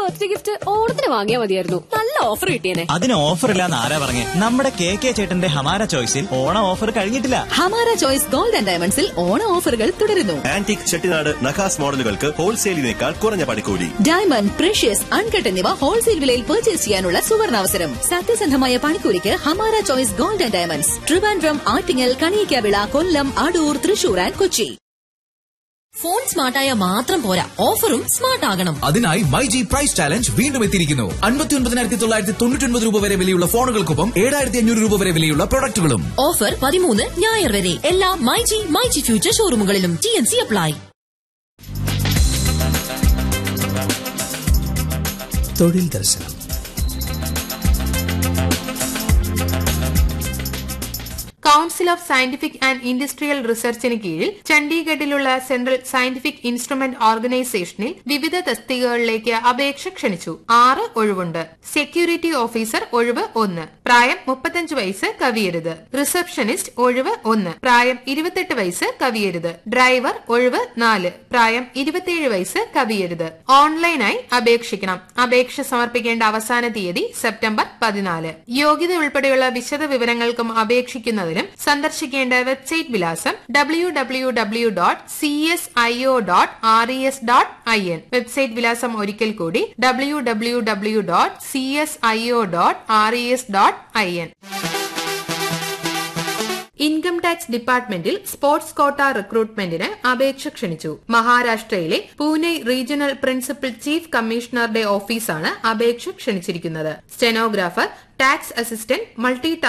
birthday gift ഓണത്തിന് വാങ്ങിയാൽ മതിയായിരുന്നു നല്ല ഓഫർ കിട്ടിയേനെ അതിന് ഓഫർ ഇല്ലാന്ന് ആരാ പറഞ്ഞേ നമ്മുടെ കെ കെ ചേട്ടന്റെ ഹമാര ചോയ്സിൽ ഓണ ഓഫർ കഴിഞ്ഞിട്ടില്ല ഹമാര ചോയ്സ് ഗോൾഡ് ആൻഡ് ഡയമണ്ട്സിൽ ഓണ ഓഫറുകൾ തുടരുന്നു ആന്റിക് ചെട്ടിനാട് നഖാസ് മോഡലുകൾക്ക് ഹോൾസെയിലിനേക്കാൾ കുറഞ്ഞ പണിക്കൂലി ഡയമണ്ട് പ്രഷ്യസ് അൺകട്ട് എന്നിവ ഹോൾസെയിൽ വിലയിൽ പർച്ചേസ് ചെയ്യാനുള്ള സുവർണാവസരം സത്യസന്ധമായ പണിക്കൂലിക്ക് Hamara choice gold and diamonds Trivandrum Attingal Kaniyakkavila Kollam Adoor Thrissur and Kochi phone സ്മാർട്ടായ മാത്രം പോരാ ഓഫറും സ്മാർട്ട് ആകണം അതിനായി മൈ ജി പ്രൈസ് ചാലഞ്ച് വീണ്ടും എത്തിയിരിക്കുന്നു അൻപത്തി ഒൻപതിനായിരത്തി തൊള്ളായിരത്തി തൊണ്ണൂറ്റി ഒൻപത് രൂപ വരെ വിലയുള്ള ഫോണുകൾക്കൊപ്പം ഏഴായിരത്തി അഞ്ഞൂറ് രൂപ വരെ വിലയുള്ള പ്രൊഡക്റ്റുകളും ഓഫർ പതിമൂന്ന് ഞായർ വരെ എല്ലാ my G my G future ഷോറൂമുകളിലും ടി എൻ സി അപ്ലൈ തൊഴിൽ ദർശനം council of scientific and industrial റിസർച്ചിന് കീഴിൽ ചണ്ഡീഗഡിലുള്ള സെൻട്രൽ സയന്റിഫിക് ഇൻസ്ട്രുമെന്റ് ഓർഗനൈസേഷനിൽ വിവിധ തസ്തികകളിലേക്ക് അപേക്ഷ ക്ഷണിച്ചു ആറ് ഒഴിവുണ്ട് സെക്യൂരിറ്റി ഓഫീസർ ഒഴിവ് ഒന്ന് പ്രായം മുപ്പത്തഞ്ച് വയസ്സ് കവിയരുത് റിസപ്ഷനിസ്റ്റ് ഒഴിവ് ഒന്ന് പ്രായം ഇരുപത്തെട്ട് വയസ്സ് കവിയരുത് ഡ്രൈവർ ഒഴിവ് നാല് പ്രായം ഇരുപത്തിയേഴ് വയസ്സ് കവിയരുത് ഓൺലൈനായി അപേക്ഷിക്കണം അപേക്ഷ സമർപ്പിക്കേണ്ട അവസാന തീയതി സെപ്റ്റംബർ പതിനാല് യോഗ്യത ഉൾപ്പെടെയുള്ള വിശദ വിവരങ്ങൾക്കും അപേക്ഷിക്കുന്നതിനും സന്ദർശിക്കേണ്ട വെബ്സൈറ്റ് വിലാസം W W W dot C S I O dot R E S dot I N website വിലാസം ഒരിക്കൽ കൂടി W W W dot C S I O dot R E S dot I N income tax ഡിപ്പാർട്ട്മെന്റിൽ sports quota റിക്രൂട്ട്മെന്റിന് അപേക്ഷ ക്ഷണിച്ചു മഹാരാഷ്ട്രയിലെ Pune regional principal chief കമ്മീഷണറുടെ ഓഫീസാണ് അപേക്ഷ ക്ഷണിച്ചിരിക്കുന്നത് സ്റ്റെനോഗ്രാഫർ ടാക്സ് അസിസ്റ്റന്റ് മൾട്ടി